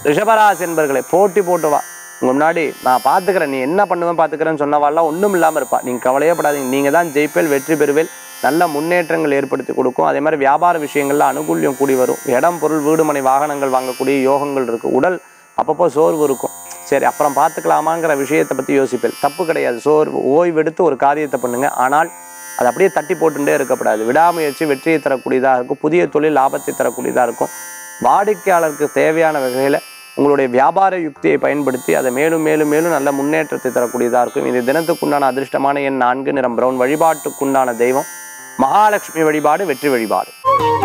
ரிஷபராசி என்பர்களை போட்டி போட்டு வா உங்க முன்னாடி நான் பார்த்துக்கிறேன் நீ என்ன பண்ணுவேன் பார்த்துக்கிறேன்னு சொன்னவாள்லாம் ஒன்றும் இல்லாமல் இருப்பா நீங்கள் கவலையே படாதீங்க நீங்கள் தான் ஜெயிப்பேல் வெற்றி பெறுவேல் நல்ல முன்னேற்றங்கள் ஏற்படுத்தி கொடுக்கும் அதே மாதிரி வியாபார விஷயங்கள்ல அனுகூல்யம் கூடி வரும் இடம் பொருள் வீடு மனை வாகனங்கள் வாங்கக்கூடிய யோகங்கள் இருக்குது உடல் அப்பப்போ சோர்வு இருக்கும் சரி அப்புறம் பார்த்துக்கலாமாங்கிற விஷயத்தை பற்றி யோசிப்பேன் தப்பு கிடையாது சோர்வு ஓய்வெடுத்து ஒரு காரியத்தை பண்ணுங்க ஆனால் அது அப்படியே தட்டி போட்டுட்டே இருக்கக்கூடாது விடாமுயற்சி வெற்றியை தரக்கூடியதாக இருக்கும் புதிய தொழில் லாபத்தை தரக்கூடியதாக இருக்கும் வாடிக்கையாளருக்கு தேவையான வகையில் உங்களுடைய வியாபார யுக்தியை பயன்படுத்தி அதை மேலும் மேலும் மேலும் நல்ல முன்னேற்றத்தை தரக்கூடியதாக இருக்கும் இந்த தினத்துக்குண்டான அதிர்ஷ்டமான எண் நான்கு நிறம் பிரவுன் வழிபாட்டுக்குண்டான தெய்வம் மகாலட்சுமி வழிபாடு வெற்றி வழிபாடு